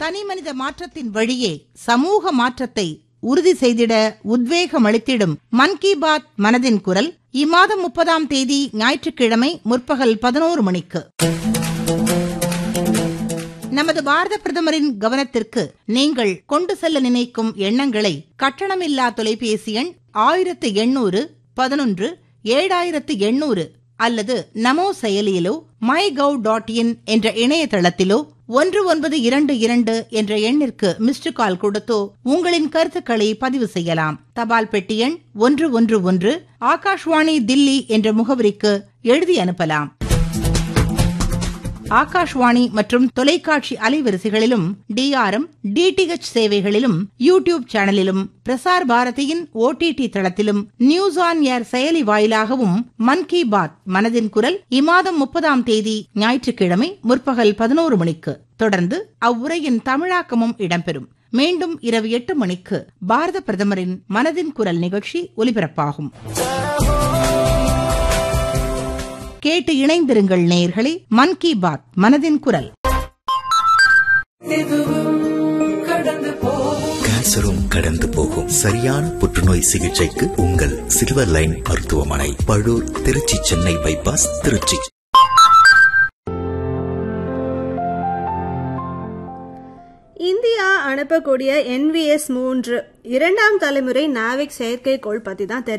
தனிமனித மாற்றத்தின் வழியே சமூக மாற்றத்தை உறுதி செய்திட உத்வேகம் அளித்திடும் மன் கி பாத் மனதின் குரல் இம்மாதம் முப்பதாம் தேதி ஞாயிற்றுக்கிழமை முற்பகல் பதினோரு மணிக்கு நமது பாரத பிரதமரின் கவனத்திற்கு நீங்கள் கொண்டு செல்ல நினைக்கும் எண்ணங்களை கட்டணமில்லா தொலைபேசி எண் ஆயிரத்து எண்ணூறு பதினொன்று ஏழாயிரத்து எண்ணூறு அல்லது நமோ செயலியிலோ மை கவ் டாட் இன் என்ற இணையதளத்திலோ ஒன்று ஒன்பது இரண்டு இரண்டு என்ற எண்ணிற்கு மிஸ்டு கால் கொடுத்தோ உங்களின் கருத்துக்களை பதிவு செய்யலாம் தபால் பெட்டி எண் ஒன்று ஒன்று ஒன்று ஆகாஷ்வாணி தில்லி என்ற முகவரிக்கு எழுதி அனுப்பலாம் ஆகாஷ்வாணி மற்றும் தொலைக்காட்சி அலைவரிசைகளிலும் டிஆர்எம் டிடிஹெச் சேவைகளிலும் யூடியூப் சேனலிலும் பிரசார் பாரதியின் ஓடிடி தளத்திலும் நியூஸ் ஆன் ஏர் செயலி வாயிலாகவும் மன் கி பாத் மனதின் குரல் இம்மாதம் முப்பதாம் தேதி ஞாயிற்றுக்கிழமை முற்பகல் பதினோரு மணிக்கு தொடர்ந்து அவ்வுரையின் தமிழாக்கமும் இடம்பெறும் மீண்டும் இரவு எட்டு மணிக்கு பாரத பிரதமரின் மனதின் குரல் நிகழ்ச்சி ஒலிபரப்பாகும் கேட்டு இணைந்திருங்கள் நேயர்களே மன் கி பாத் மனதின் குரல் கேன்சரும் கடந்து போகும் சரியான புற்றுநோய் சிகிச்சைக்கு உங்கள் சில்வர் லைன் மருத்துவமனை பழூர் திருச்சி சென்னை பைபாஸ் திருச்சி இந்தியா அனுப்பக்கூடிய என்விஎஸ் மூன்று இரண்டாம் தலைமுறை நாவிக் செயற்கைக்கோள் பத்தி தான் தெரியும்